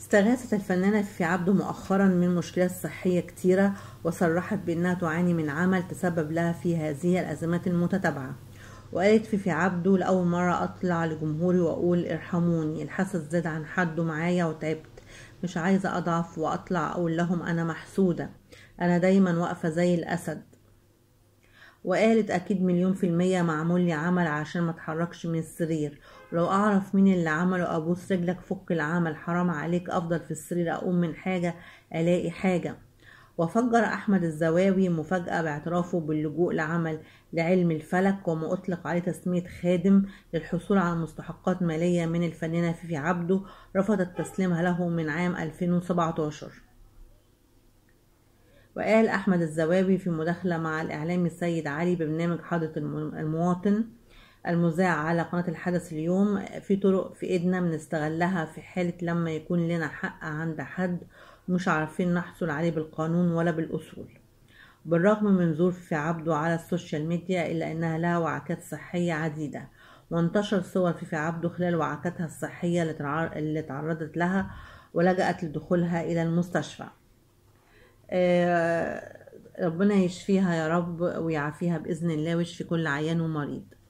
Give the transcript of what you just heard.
استغاثت الفنانة فيفي عبده مؤخرا من مشكلات صحية كتيرة وصرحت بأنها تعاني من عمل تسبب لها في هذه الأزمات المتتابعة وقالت فيفي عبده لأول مرة أطلع لجمهوري وأقول ارحموني الحسد زاد عن حده معايا وتعبت مش عايزة أضعف وأطلع أقول لهم أنا محسودة أنا دايما واقفة زي الأسد وقالت أكيد مليون في المية معمول لي عمل عشان ما اتحركش من السرير ولو أعرف مين اللي عمله أبوس رجلك فك العمل حرام عليك أفضل في السرير أقوم من حاجة ألاقي حاجة وفجر أحمد الزواوي مفاجأة باعترافه باللجوء لعمل لعلم الفلك وما أطلق عليه تسمية خادم للحصول على مستحقات مالية من الفنانة فيفي عبده رفضت تسليمها له من عام 2017 وقال أحمد الزواوي في مداخلة مع الإعلامي السيد علي ببرنامج حضرة المواطن المذاع على قناة الحدث اليوم في طرق في إيدنا بنستغلها في حالة لما يكون لنا حق عند حد مش عارفين نحصل عليه بالقانون ولا بالأصول بالرغم من ظروف في عبده على السوشيال ميديا إلا أنها لها وعكات صحية عديدة وانتشر صور في عبده خلال وعكاتها الصحية اللي تعرضت لها ولجأت لدخولها إلى المستشفى ربنا يشفيها يا رب ويعافيها بإذن الله ويشفي كل عيان ومريض